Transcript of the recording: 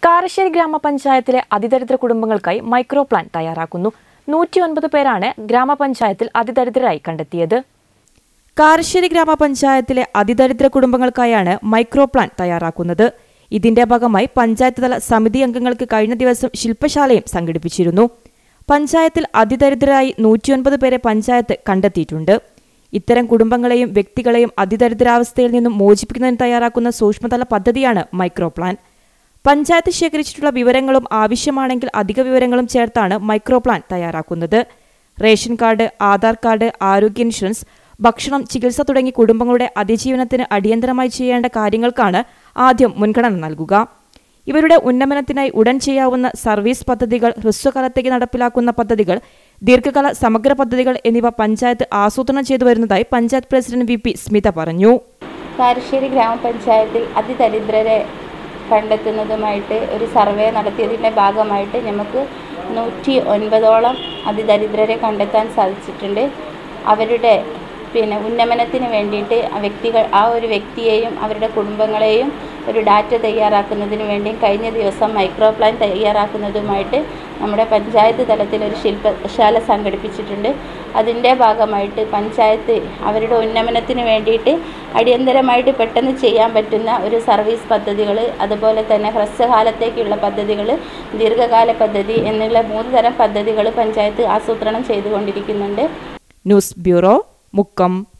കാരശ്ശേരി ഗ്രാമപഞ്ചായത്തിലെ അതിദരിദ്ര കുടുംബങ്ങൾക്കായി micro plan തയ്യാറാക്കുന്നു നൂറ്റി ഒൻപത് പേരാണ് ഗ്രാമപഞ്ചായത്തിൽ അതിദരിദ്രരായി കണ്ടെത്തിയത് കാരശ്ശേരി ഗ്രാമപഞ്ചായത്തിലെ അതിദരിദ്ര കുടുംബങ്ങൾക്കായാണ് മൈക്രോ പ്ലാൻ തയ്യാറാക്കുന്നത് ഇതിന്റെ ഭാഗമായി പഞ്ചായത്ത് തല സമിതി അംഗങ്ങൾക്ക് കഴിഞ്ഞ ദിവസം ശില്പശാലയും സംഘടിപ്പിച്ചിരുന്നു പഞ്ചായത്തിൽ അതിദരിദ്രരായി നൂറ്റിയൊൻപത് പേരെ പഞ്ചായത്ത് കണ്ടെത്തിയിട്ടുണ്ട് ഇത്തരം കുടുംബങ്ങളെയും വ്യക്തികളെയും അതിദരിദ്രാവസ്ഥയിൽ നിന്നും മോചിപ്പിക്കുന്നതിന് തയ്യാറാക്കുന്ന സൂക്ഷ്മതല പദ്ധതിയാണ് മൈക്രോ പ്ലാൻ പഞ്ചായത്ത് ശേഖരിച്ചിട്ടുള്ള വിവരങ്ങളും ആവശ്യമാണെങ്കിൽ അധിക വിവരങ്ങളും ചേർത്താണ് മൈക്രോ പ്ലാൻ തയ്യാറാക്കുന്നത് റേഷൻ കാർഡ് ആധാർ കാർഡ് ആരോഗ്യ ഇൻഷുറൻസ് ഭക്ഷണം ചികിത്സ തുടങ്ങി കുടുംബങ്ങളുടെ അതിജീവനത്തിന് അടിയന്തരമായി ചെയ്യേണ്ട കാര്യങ്ങൾക്കാണ് ആദ്യം മുൻഗണന നൽകുക ഇവരുടെ ഉന്നമനത്തിനായി ഉടൻ ചെയ്യാവുന്ന സർവീസ് പദ്ധതികൾ ഹ്രസ്വകാലത്തേക്ക് നടപ്പിലാക്കുന്ന പദ്ധതികൾ ദീർഘകാല സമഗ്ര പദ്ധതികൾ എന്നിവ പഞ്ചായത്ത് ആസൂത്രണം ചെയ്തു വരുന്നതായി panchayat president V P Smitha പറഞ്ഞു കാരശ്ശേരി ഗ്രാമപഞ്ചായത്തിൽ അതിദരിദ്രരെ കണ്ടെത്തുന്നതുമായിട്ട് ഒരു സർവേ നടത്തിയതിൻ്റെ ഭാഗമായിട്ട് നമുക്ക് നൂറ്റി ഒൻപതോളം അതിദരിദ്രരെ കണ്ടെത്താൻ സാധിച്ചിട്ടുണ്ട് അവരുടെ പിന്നെ ഉന്നമനത്തിന് വേണ്ടിയിട്ട് ആ വ്യക്തികൾ ആ ഒരു വ്യക്തിയെയും അവരുടെ കുടുംബങ്ങളെയും ഒരു ഡാറ്റ തയ്യാറാക്കുന്നതിന് വേണ്ടി കഴിഞ്ഞ ദിവസം മൈക്രോ പ്ലാൻ തയ്യാറാക്കുന്നതുമായിട്ട് നമ്മുടെ പഞ്ചായത്ത് തലത്തിൽ ഒരു ശില്പശാല സംഘടിപ്പിച്ചിട്ടുണ്ട് അതിൻ്റെ ഭാഗമായിട്ട് പഞ്ചായത്ത് അവരുടെ ഉന്നമനത്തിന് വേണ്ടിയിട്ട് അടിയന്തരമായിട്ട് പെട്ടെന്ന് ചെയ്യാൻ പറ്റുന്ന ഒരു സർവീസ് പദ്ധതികൾ അതുപോലെ തന്നെ ഹ്രസ്വകാലത്തേക്കുള്ള പദ്ധതികൾ ദീർഘകാല പദ്ധതി എന്നുള്ള മൂന്ന് തരം പദ്ധതികൾ പഞ്ചായത്ത് ആസൂത്രണം ചെയ്തുകൊണ്ടിരിക്കുന്നുണ്ട് ന്യൂസ് ബ്യൂറോ മുക്കം